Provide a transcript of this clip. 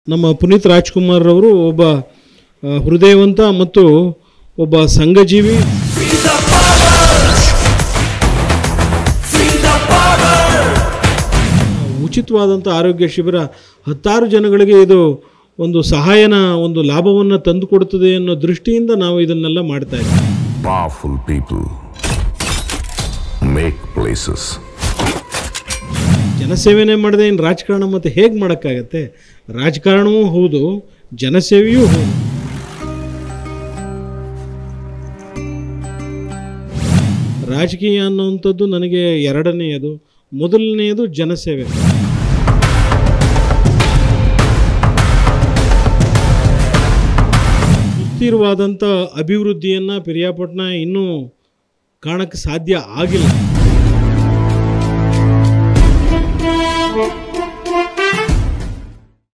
ನಮ್ಮ ಪುನೀತ್ ರಾಜ್ಕುಮಾರ್ ಅವರು ಒಬ್ಬ ಆ, ಹೃದಯವಂತ ಮತ್ತು ಒಬ್ಬ ಸಂಘಜೀವಿ ಉಚಿತವಾದಂಥ ಆರೋಗ್ಯ ಶಿಬಿರ ಹತ್ತಾರು ಜನಗಳಿಗೆ ಇದು ಒಂದು ಸಹಾಯನ ಒಂದು ಲಾಭವನ್ನು ತಂದುಕೊಡುತ್ತದೆ ಅನ್ನೋ ದೃಷ್ಟಿಯಿಂದ ನಾವು ಇದನ್ನೆಲ್ಲ ಮಾಡ್ತಾ ಇದ್ದೀವಿ Powerful people make places. ಜನಸೇವೆನೇ ಮಾಡದೆ ಇನ್ನು ರಾಜಕಾರಣ ಮತ್ತು ಹೇಗೆ ಮಾಡೋಕ್ಕಾಗತ್ತೆ ರಾಜಕಾರಣವೂ ಹೌದು ಜನಸೇವೆಯೂ ಹೌದು ರಾಜಕೀಯ ಅನ್ನುವಂಥದ್ದು ನನಗೆ ಎರಡನೆಯದು ಮೊದಲನೆಯದು ಜನಸೇವೆ ಸುಸ್ಥಿರವಾದಂಥ ಅಭಿವೃದ್ಧಿಯನ್ನು ಪಿರಿಯಾಪಟ್ಟಣ ಇನ್ನೂ ಕಾಣಕ್ಕೆ ಸಾಧ್ಯ ಆಗಿಲ್ಲ